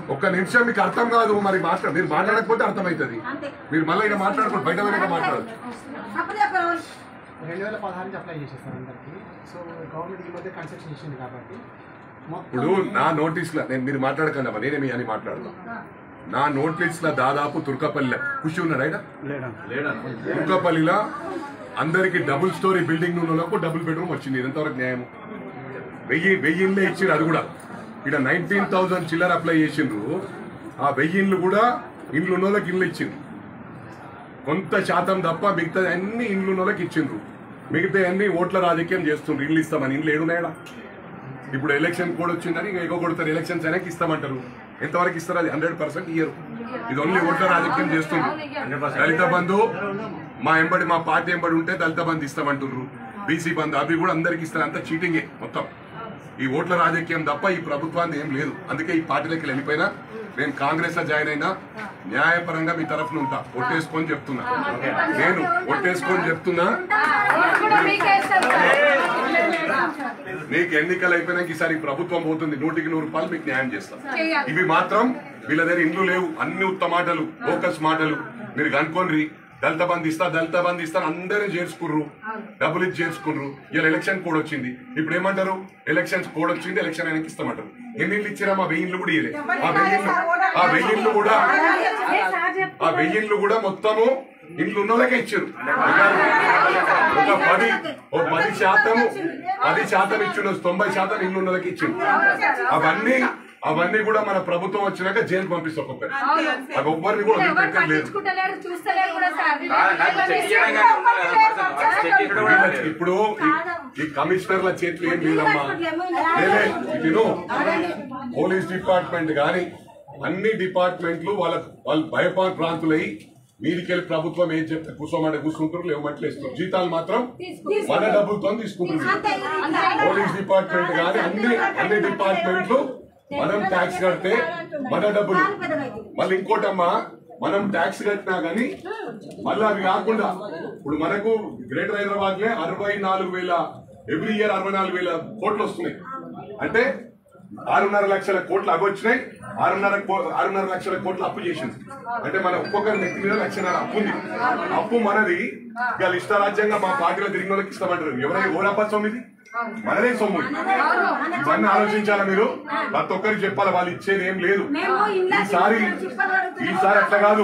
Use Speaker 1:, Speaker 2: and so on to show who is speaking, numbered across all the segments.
Speaker 1: ఒక్క నిమిషం మీకు అర్థం కాదు మరి మాట్లాడ మీరు మాట్లాడకపోతే అర్థమవుతుంది మీరు మళ్ళీ ఇక్కడ మాట్లాడుకోండి బయట వెళ్ళక మాట్లాడచ్చు
Speaker 2: రెండు వేల పదహారు నుంచి అప్లై చేసేసారు అందరికి సో గవర్నమెంట్ ఈ మధ్య కన్స్ట్రక్షన్ ఇచ్చింది కాబట్టి మొత్తం
Speaker 1: ఇప్పుడు నా నోటీస్లో నేను మీరు మాట్లాడకండి అమ్మా నేనే మీ అని మాట్లాడదాం నా నోటీస్లో దాదాపు తుర్కపల్లి ఖుషి ఉన్నాడు ఆయన తుర్కపల్లిలో అందరికి డబుల్ స్టోరీ బిల్డింగ్ వాళ్ళకు డబుల్ బెడ్రూమ్ వచ్చింది ఇది ఎంతవరకు న్యాయం వెయ్యి వెయ్యి ఇళ్ళే ఇచ్చిండ్రు అది కూడా ఇక్కడ నైన్టీన్ థౌసండ్ చిల్లర అప్లై చేసిండ్రు ఆ వెయ్యి ఇండ్లు కూడా ఇండ్లు ఉన్న వాళ్ళకి ఇల్లు ఇచ్చిండ్రు కొంత శాతం తప్ప మిగతా అన్ని ఇండ్లు ఉన్న వాళ్ళకి ఇచ్చిండ్రు మిగతా అన్ని ఓట్ల రాజకీయం చేస్తుండ్రు ఇల్లు ఇస్తామని ఇండ్లు ఏడున్నాయడా ఇప్పుడు ఎలక్షన్ కోడ్ వచ్చిందని ఇంకా ఎక్కువ కొడతారు ఎలక్షన్స్ అయినాక ఇస్తామంటారు ఎంతవరకు ఇస్తారు అది హండ్రెడ్ పర్సెంట్ ఇయ్యరు ఇది ఓన్లీ ఓట్ల రాజకీయం చేస్తుండ్రు దళిత బంధు మా ఎంబడి మా పార్టీ ఎంబడి ఉంటే దళిత బంధు ఇస్తామంటున్నారు బీసీ బంధు అవి కూడా అందరికి ఇస్తారు అంతా చీటింగే మొత్తం ఈ ఓట్ల రాజకీయం తప్ప ఈ ప్రభుత్వాన్ని ఏం లేదు అందుకే ఈ పార్టీలోకి వెళ్ళిపోయినా నేను కాంగ్రెస్ లో జాయిన్ అయినా న్యాయపరంగా మీ తరఫున ఉంటా ఒట్టేసుకొని చెప్తున్నా నేను ఒట్టేసుకొని చెప్తున్నా మీకు ఎన్నికలు అయిపోయినాక ఈసారి ఈ ప్రభుత్వం పోతుంది నూటికి నూరు రూపాయలు మీకు న్యాయం చేస్తాం ఇవి మాత్రం వీళ్ళ దగ్గర ఇండ్లు లేవు అన్ని ఉత్త మాటలు ఫోకస్ మాటలు మీరు కనుక్కోండి దళిత బంధు ఇస్తా దళిత బంధు ఇస్తా అందరూ చేర్చుకుర్రు డబ్బులు ఇచ్చి చేర్చుకుర్రు ఇలా ఎలక్షన్ కోడ్ వచ్చింది ఇప్పుడు ఏమంటారు ఎలక్షన్స్ కోడ్ వచ్చింది ఎలక్షన్ ఆయనకి ఇస్తామంటారు ఎన్ని ఇల్లు ఇచ్చిరా మా వెయ్యిళ్ళు కూడా ఇయ్యలే ఆ వెయ్యిళ్ళు ఆ వెయ్యిళ్ళు కూడా ఆ వెయ్యిళ్ళు కూడా మొత్తము ఇంట్లో ఉన్న వాళ్ళకే ఇచ్చారు ఒక పది ఒక పది శాతం పది శాతం ఇచ్చిన తొంభై శాతం ఇల్లు ఉన్న వాళ్ళకి ఇచ్చిండు అవన్నీ అవన్నీ కూడా మన ప్రభుత్వం వచ్చినాక జైలు పంపిస్తాం ఒక్కొక్కరు అవి ఒక్కరిని కూడా వదిలిపెట్టలేదు
Speaker 3: పట్టించుకుంటలేరు చూస్తలేరు కూడా సార్
Speaker 1: వీళ్ళకి ఇప్పుడు ఈ- ఈ కమిషనర్ల చేతులు ఏం లేదమ్మా లేలే ఇటు పోలీస్ డిపార్ట్మెంట్ గాని అన్ని డిపార్ట్మెంట్లు వాళ్ళ వాళ్ళు భయపా ప్రాంతులై మీదికెళ్ళి ప్రభుత్వం ఏం చెప్తే కూర్చోమంటే కూర్చుంటారు లేవమంటే ఇస్తారు జీతాలు మాత్రం మన డబ్బులతో తీసుకుంటున్నారు పోలీస్ డిపార్ట్మెంట్ గాని అన్ని అన్ని డిపార్ట్మెంట్లు మనం ట్యాక్స్ కడితే మన డబ్బులు మళ్ళీ ఇంకోటమ్మా మనం ట్యాక్స్ కట్టినా గానీ మళ్ళీ అవి కాకుండా ఇప్పుడు మనకు గ్రేటర్ హైదరాబాద్ లే అరవై నాలుగు వేల ఎవ్రీ ఇయర్ అరవై నాలుగు వేల కోట్లు వస్తున్నాయి అంటే ఆరున్నర లక్షల కోట్లు అవి వచ్చినాయి ఆరున్నర కో- ఆరున్నర లక్షల కోట్లు అప్పు చేసింది అంటే మన ఒక్కొక్కరి నెత్తి మీద లక్షన్నర అప్పు ఉంది అప్పు మనది ఇక ఇష్టారాజ్యంగా మా పార్టీలో తిరిగిన వాళ్ళకి ఇస్తామంటారు ఎవరైనా ఓడప్ప సొమ్ము ఇది మనదే సొమ్ము ఇది. ఇవన్నీ ఆలోచించాలా మీరు ప్రతి ఒక్కరికి చెప్పాలి వాళ్ళు ఇచ్చేది ఏం లేదు ఈసారి ఈసారి అట్లా కాదు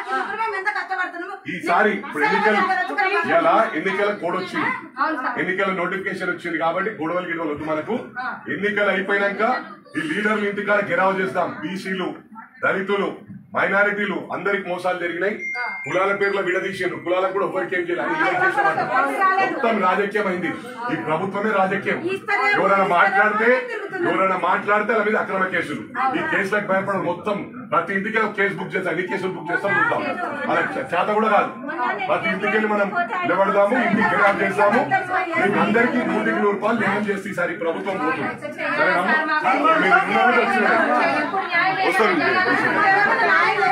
Speaker 1: ఈసారి ఇప్పుడు ఎన్నికలు ఇలా ఎన్నికల కోడ్ వచ్చింది ఎన్నికల నోటిఫికేషన్ వచ్చింది కాబట్టి గొడవలు గిడవలు వద్దు మనకు ఎన్నికలు అయిపోయినాక ఈ లీడర్లు ఇంటికాడ గెరావ్ చేస్తాం బీసీలు దళితులు మైనారిటీలు అందరికి మోసాలు జరిగినాయి కులాల పేర్ల విడదీసిండ్రు కులాలకు కూడా ఎవరికి ఏం చేయాలి అన్ని విడదీసి చేసామంటారు. మొత్తం రాజకీయం అయింది ఈ ప్రభుత్వమే రాజకీయం ఎవరైనా మాట్లాడితే ఎవరైనా మాట్లాడితే వాళ్ళ మీద అక్రమ కేసులు ఈ కేసులకు భయపడడం మొత్తం ప్రతి ఇంటికి ఒక కేసు బుక్ చేస్తాం ఎన్ని కేసులు బుక్ చేస్తాం చూద్దాం అలా చేత కూడా కాదు ప్రతి ఇంటికి వెళ్ళి మనం నిలబడదాము ఇంటికి గిరాక్ చేస్తాము మీకు అందరికీ నూటికి నూరు రూపాయలు న్యాయం చేస్తే ఈసారి ఈ ప్రభుత్వం పోతుంది సరేనమ్మా మీరు ఉన్నవాళ్ళు వచ్చినారు.
Speaker 3: ఎప్పుడు న్యాయం
Speaker 1: వస్తారు.
Speaker 3: లేదు